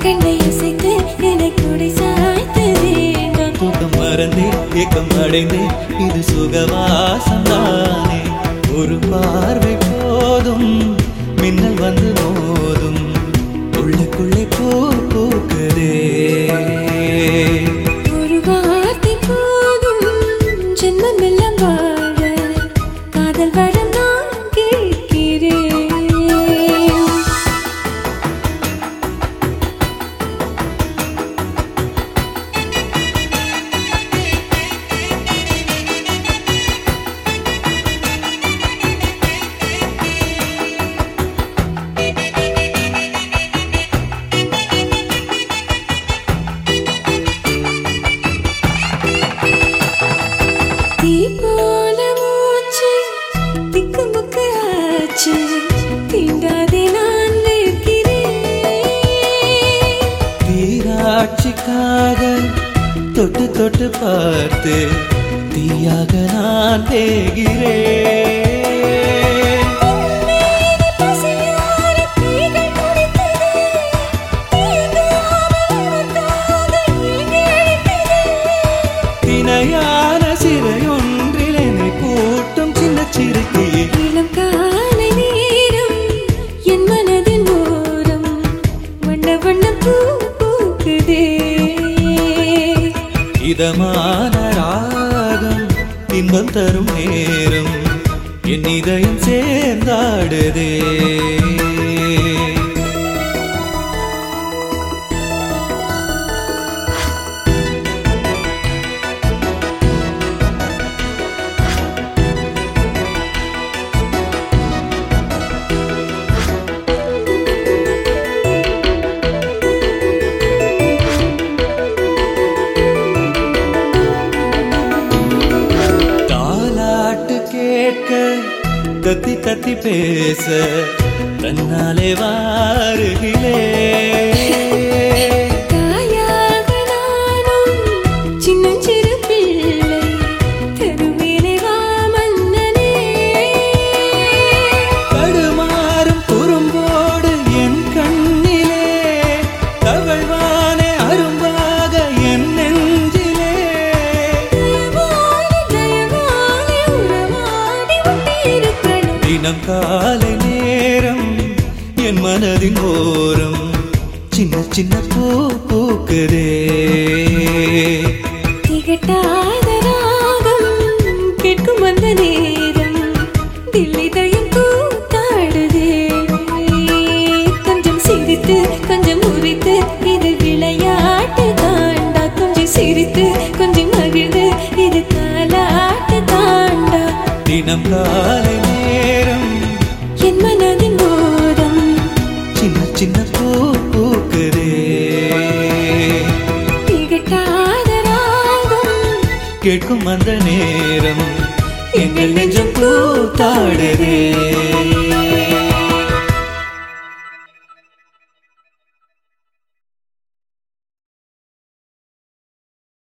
கண்ணை அசைத்து என்னை கூடி சாய்த்து வேண்டும் தூக்கம் மறந்தேன் ஏக்கம் அடைந்தேன் இது சுகவாசம் தானே ஒரு பார்வை போதும் மின்னல் வந்து மோதும் உள்ளுக்குள்ளே பூ பூக்குதே ஒரு வார்த்தை போதும் ஜென்மம் எல்லாம் வாழ காதல் வரம் நான் கேட்கிறேன் தீ போல மூச்சு திக்குமுக்கு ஆச்சு தீண்டாதே நான் நிற்கிறேன் தீராட்சிக்காக தொட்டு தொட்டு பார்த்து தீயாக நான் தேகிறேன் பசியார கைகள் துடித்தது தீண்டாமல் உனக்காக ஏங்கி அழைத்தது தினையான சிறையொன்றில் என்னை கூட்டும் சின்ன சிறுக்கியே இளம் காலை நேரம் என் மனதின் ஓரம் வண்ண வண்ண பூ பூக்குதே இதமான ராகம் இன்பம் தரும் நேரம் என் இதயம் சேர்ந்தாடுதே தாலாட்டு கேட்க தத்தி தத்தி பேச தன்னாலே வாருகிலே தாயாக நானும் சின்னஞ்சிறு பிள்ளை தெருவிலே வா மன்னனே தடுமாறும் குறும்போடு என் கண்ணிலே தவழ்வானே அரும்பாக என் நெஞ்சிலே தயவானே தயவானே உறவாடி ஒட்டியிருக்கணும் தினம் காலை நேரம் என் மனதின் ஓரம் சின்ன சின்ன பூ பூக்குதே திகட்டாத ராகம் கேட்கும் அந்த நேரம் தில்லிதயம் கூத்தாடுதே கொஞ்சம் சிரித்து கொஞ்சம் முறித்து இது விளையாட்டு தாண்டா கொஞ்சம் சிரித்து கொஞ்சம் மகிழ்ந்து இது தாலாட்டு தாண்டா தினம் காலை நேரம் என் மனதின் ஓரம் சின்ன சின்ன பூ பூக்குதே திகட்டாத ராகம் கேட்கும் அந்த நேரம் எங்கள் நெஞ்சம் பூத்தாடுதே